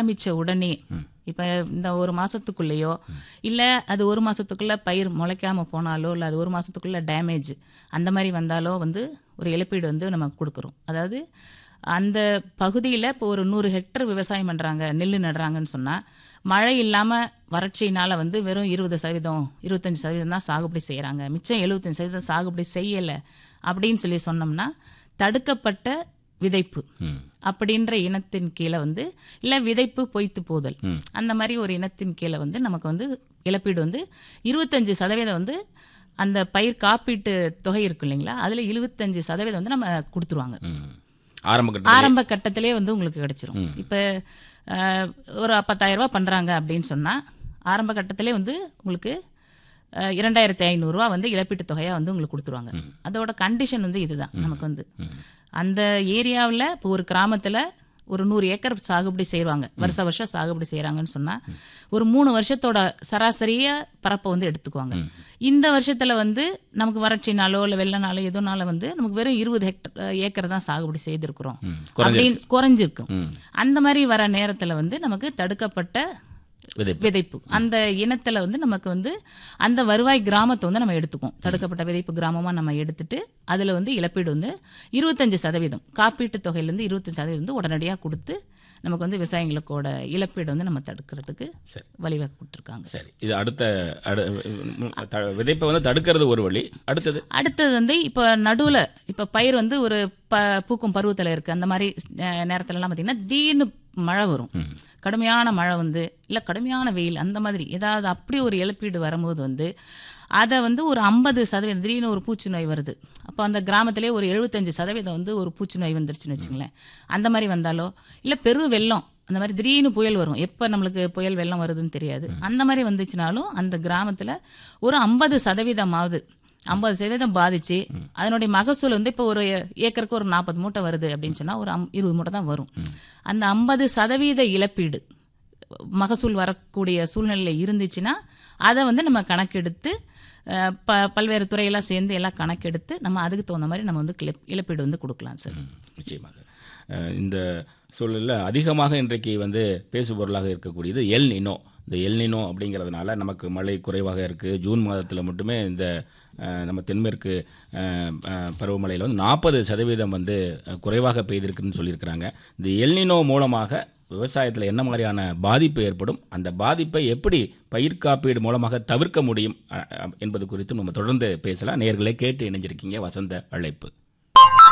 ஆரம்பிச்ச உடனே இப்ப இந்த ஒரு மாசத்துக்குள்ளேயோ இல்ல அது ஒரு மாசத்துக்குள்ள பயிர் முளைக்காம போனாலோ இல்ல அது ஒரு மாசத்துக்குள்ள டேமேஜ் அந்த மாதிரி வந்தாலோ வந்து ஒரு இழப்பீடு வந்து நம்ம கொடுக்குறோம் அதாவது அந்த பகுதியில் இப்போ ஒரு நூறு ஹெக்டர் விவசாயம் பண்ணுறாங்க நெல் நடுறாங்கன்னு சொன்னால் மழை இல்லாமல் வறட்சியினால் வந்து வெறும் இருபது சதவீதம் இருபத்தஞ்சி சதவீதம் தான் சாகுபடி செய்கிறாங்க மிச்சம் எழுபத்தஞ்சு சதவீதம் சாகுபடி செய்யலை அப்படின்னு சொல்லி சொன்னோம்னா தடுக்கப்பட்ட விதைப்பு அப்படின்ற இனத்தின் கீழே வந்து இல்லை விதைப்பு பொய்த்து போதல் அந்த மாதிரி ஒரு இனத்தின் கீழே வந்து நமக்கு வந்து இழப்பீடு வந்து இருபத்தஞ்சு சதவீதம் வந்து அந்த பயிர் காப்பீட்டு தொகை இருக்கு இல்லைங்களா அதில் இருபத்தஞ்சு சதவீதம் வந்து நம்ம கொடுத்துருவாங்க ம். ஆரம்ப கட்ட ஆரம்ப கட்டத்திலே வந்து உங்களுக்கு கிடைச்சிரும் இப்போ ஒரு பத்தாயிரம் ரூபாய் பண்றாங்க அப்படின்னு சொன்னா ஆரம்ப கட்டத்திலே வந்து உங்களுக்கு அஹ், இரண்டாயிரத்தி ஐநூறுரூவா வந்து இழப்பீட்டு தொகையா வந்து உங்களுக்கு கொடுத்துருவாங்க அதோட கண்டிஷன் வந்து இதுதான் நமக்கு வந்து அந்த ஏரியாவில் இப்போ ஒரு கிராமத்துல ஒரு நூறு ஏக்கர் சாகுபடி செய்வாங்க வருஷ வருஷம் சாகுபடி செய்றாங்கன்னு சொன்னா ஒரு மூணு வருஷத்தோட சராசரிய பரப்பை வந்து எடுத்துக்குவாங்க இந்த வருஷத்துல வந்து நமக்கு வறட்சினாலோ இல்லை வெள்ளனாலோ எதுனால வந்து நமக்கு வெறும் இருபது ஹெக்டர் ஏக்கர் தான் சாகுபடி செய்திருக்கிறோம் அப்படின்னு குறைஞ்சிருக்கும் அந்த மாதிரி வர நேரத்துல வந்து நமக்கு தடுக்கப்பட்ட விதைப்பு விதைப்பு அந்த இனத்துல வந்து நமக்கு வந்து அந்த வருவாய் கிராமத்தை வந்து நம்ம எடுத்துக்குவோம் தடுக்கப்பட்ட விதைப்பு கிராமமா நம்ம எடுத்துட்டு அதுல வந்து இழப்பீடு வந்து இருபத்தஞ்சு சதவீதம் காப்பீட்டு தொகையிலேருந்து இருபத்தஞ்சு சதவீதம் வந்து உடனடியா கொடுத்து நமக்கு வந்து விவசாயிகளுக்கோட இழப்பீடு வந்து நம்ம தடுக்கிறதுக்கு சரி. வழிவகை கொடுத்துருக்காங்க சரி இது அடுத்த அடு- த- விதைப்பை வந்து தடுக்கிறது ஒரு வழி அடுத்தது அடுத்தது வந்து இப்போ நடுவில் இப்போ பயிர் வந்து ஒரு ப பூக்கும் பருவத்தில் இருக்குது அந்த மாதிரி அஹ், நேரத்துலலாம் பார்த்தீங்கன்னா திடீர்னு மழை வரும் கடுமையான மழை வந்து இல்லை கடுமையான வெயில் அந்த மாதிரி ஏதாவது அப்படி ஒரு இழப்பீடு வரும்போது வந்து அதை வந்து ஒரு ஐம்பது சதவீதம் திடீர்னு ஒரு பூச்சி நோய் வருது அப்போ அந்த கிராமத்திலே ஒரு எழுபத்தஞ்சு சதவீதம் வந்து ஒரு பூச்சி நோய் வந்துருச்சுன்னு வச்சுங்களேன் அந்த மாதிரி வந்தாலோ இல்லை பெரு வெள்ளம் அந்த மாதிரி திடீர்னு புயல் வரும் எப்போ நம்மளுக்கு புயல் வெள்ளம் வருதுன்னு தெரியாது அந்த மாதிரி வந்துச்சுனாலும் அந்த கிராமத்தில் ஒரு ஐம்பது சதவீதமாவது ஐம்பது சதவீதம் பாதிச்சு அதனுடைய மகசூல் வந்து இப்போ ஒரு ஏக்கருக்கு ஒரு நாற்பது மூட்டை வருது அப்படின்னு சொன்னா ஒரு அம்- இருபது மூட்டை தான் வரும் அந்த ஐம்பது சதவீத இழப்பீடு மகசூல் வரக்கூடிய சூழ்நிலை இருந்துச்சுன்னா அதை வந்து நம்ம கணக்கெடுத்து அஹ், ப பல்வேறு துறையெல்லாம் சேர்ந்து எல்லாம் கணக்கெடுத்து நம்ம அதுக்கு தகுந்த மாதிரி நம்ம வந்து கிளப்- இழப்பீடு வந்து கொடுக்கலாம் சார் நிச்சயமாக அஹ், இந்த சூழலில் அதிகமாக இன்றைக்கு வந்து பேசுபொருளாக இருக்கக்கூடியது எல் நினோ இந்த எல் நினோ அப்படிங்கிறதுனால நமக்கு மழை குறைவாக இருக்குது ஜூன் மாதத்தில் மட்டுமே இந்த அஹ், நம்ம தென்மேற்கு அஹ், அஹ், பருவமழையில் வந்து நாற்பது சதவீதம் வந்து அஹ், குறைவாக பெய்திருக்குன்னு சொல்லியிருக்கிறாங்க இந்த எல் நினோ மூலமாக விவசாயத்தில் என்ன மாதிரியான பாதிப்பு ஏற்படும் அந்த பாதிப்பை எப்படி பயிர் காப்பீடு மூலமாக தவிர்க்க முடியும் அஹ், அஹ், என்பது குறித்து நம்ம தொடர்ந்து பேசலாம் நேர்களை கேட்டு இணைஞ்சிருக்கீங்க வசந்த அழைப்பு